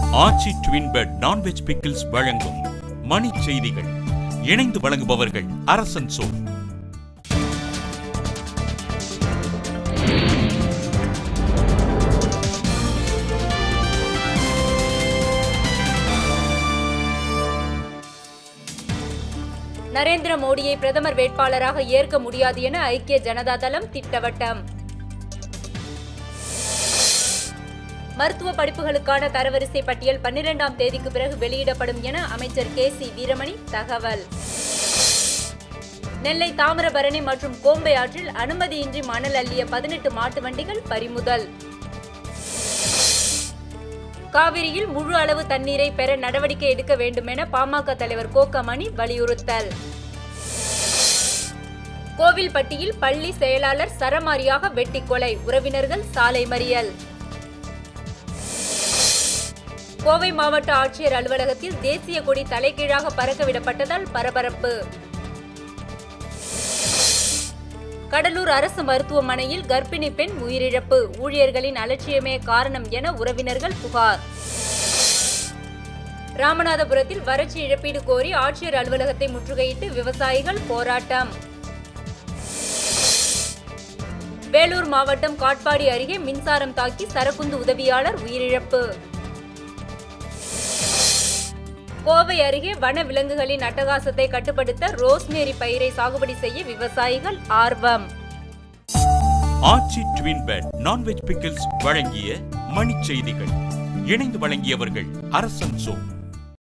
ஆச்சி twin bed non veg pickles வழங்கும் மணி செய்திகள் இணைந்து வழங்குபவர்கள் அரசன் சோ நரேந்திர மோடியை பிரதமர் வேட்பாளராக ஏற்க முடியாது என ஐக்கிய ஜனதா தளம் திட்டவட்டம் மருத்துவ படிப்புகளுக்கான தரவரிசை பட்டியல் பன்னிரெண்டாம் தேதிக்கு பிறகு வெளியிடப்படும் என அமைச்சர் கே சி வீரமணி தகவல் நெல்லை தாமிரபரணி மற்றும் கோம்பை ஆற்றில் அனுமதியின்றி மணல் அள்ளிய பதினெட்டு மாட்டு வண்டிகள் பறிமுதல் காவிரியில் முழு அளவு தண்ணீரை பெற நடவடிக்கை எடுக்க வேண்டும் என பாமக தலைவர் கோக்கமணி வலியுறுத்தல் கோவில்பட்டியில் பள்ளி செயலாளர் சரமாரியாக வெட்டி கொலை உறவினர்கள் சாலை மறியல் கோவை மாவட்ட ஆட்சியர் அலுவலகத்தில் தேசிய கொடி தலைகீழாக பறக்கவிடப்பட்டதால் பரபரப்பு கடலூர் அரசு மருத்துவமனையில் கர்ப்பிணி பெண் உயிரிழப்பு ஊழியர்களின் அலட்சியமே காரணம் என உறவினர்கள் புகார் ராமநாதபுரத்தில் வறட்சி இழப்பீடு கோரி ஆட்சியர் அலுவலகத்தை முற்றுகையிட்டு விவசாயிகள் போராட்டம் வேலூர் மாவட்டம் காட்பாடி அருகே மின்சாரம் தாக்கி சரக்குந்து உதவியாளர் உயிரிழப்பு கோவை அருகே வன விலங்குகளின் அட்டகாசத்தை கட்டுப்படுத்த ரோஸ்மேரி பயிரை சாகுபடி செய்ய விவசாயிகள் ஆர்வம் Aachi twin bed non veg pickles வழங்கிய மணி செய்திகள் இணைந்து வழங்கியவர்கள் அரசன் சோ